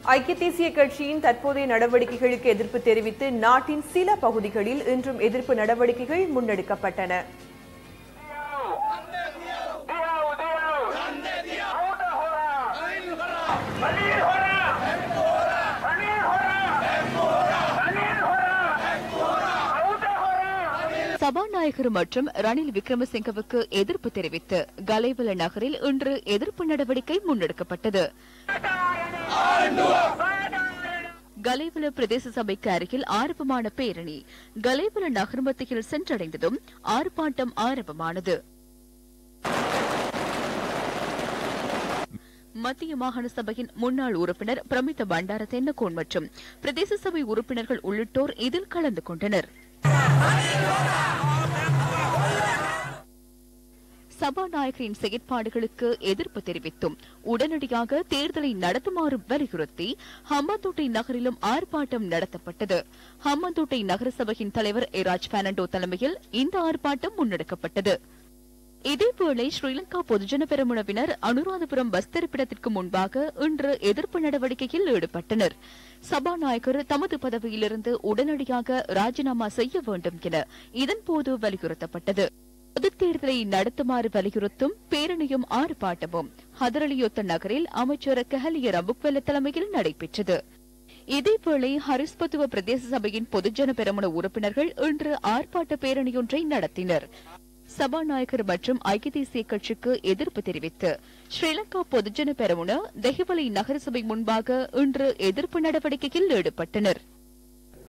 ஐக்கிய தேசிய கட்சியின் தற்போதைய நடவடிக்கைகளுக்கு எதிர்ப்பு தெரிவித்து நாட்டின் சில பகுதிகளில் இன்றும் எதிர்ப்பு நடவடிக்கைகள் முன்னெடுக்கப்பட்டன சபாநாயகர் மற்றும் ரணில் விக்ரமசிங்கவுக்கு எதிர்ப்பு தெரிவித்து கலைவல நகரில் இன்று எதிர்ப்பு நடவடிக்கை முன்னெடுக்கப்பட்டது கலைவல பிரதேச சபைக்கு அருகில் ஆரம்பமான பேரணி கலைவல நகர் மத்தியில் சென்றடைந்ததும் ஆர்ப்பாட்டம் ஆரம்பமானது மத்திய மாகாண சபையின் முன்னாள் உறுப்பினர் பிரமித்த பண்டார தென்னகோன் மற்றும் பிரதேச சபை உறுப்பினர்கள் உள்ளிட்டோர் இதில் கலந்து கொண்டனர் சபாநாயகரின் செயற்பாடுகளுக்கு எதிர்ப்பு தெரிவித்தும் உடனடியாக தேர்தலை நடத்துமாறு வலியுறுத்தி ஹம்மந்தோட்டை நகரிலும் ஆர்ப்பாட்டம் நடத்தப்பட்டது ஹம்மந்தோட்டை நகர சபையின் தலைவர் எராஜ் பெர்னாண்டோ தலைமையில் இந்த ஆர்ப்பாட்டம் முன்னெடுக்கப்பட்டது இதேவேளை ஸ்ரீலங்கா பொதுஜன பெரமுனவினர் அனுராதபுரம் பஸ் தரிப்பிடத்திற்கு முன்பாக இன்று எதிர்ப்பு நடவடிக்கையில் ஈடுபட்டனர் சபாநாயகர் தமது பதவியிலிருந்து உடனடியாக ராஜினாமா செய்ய வேண்டும் என இதன்போது வலியுறுத்தப்பட்டது பொதுத் தேர்தலை நடத்துமாறு வலியுறுத்தும் பேரணியும் ஆர்ப்பாட்டமும் ஹதரலியொத்த நகரில் அமைச்சர் கஹலிய ரம்புக்வெல்ல தலைமையில் நடைபெற்றது இதேவேளை ஹரிஸ்பத்துவ பிரதேச சபையின் பொதுஜன பெரமுன உறுப்பினர்கள் இன்று ஆர்ப்பாட்ட பேரணியொன்றை நடத்தினர் சபாநாயகர் மற்றும் ஐக்கிய தேசிய கட்சிக்கு எதிர்ப்பு தெரிவித்து ஸ்ரீலங்கா பொதுஜன பெரமுன தெஹிவலை நகரசபை முன்பாக இன்று எதிர்ப்பு நடவடிக்கையில் ஈடுபட்டனர்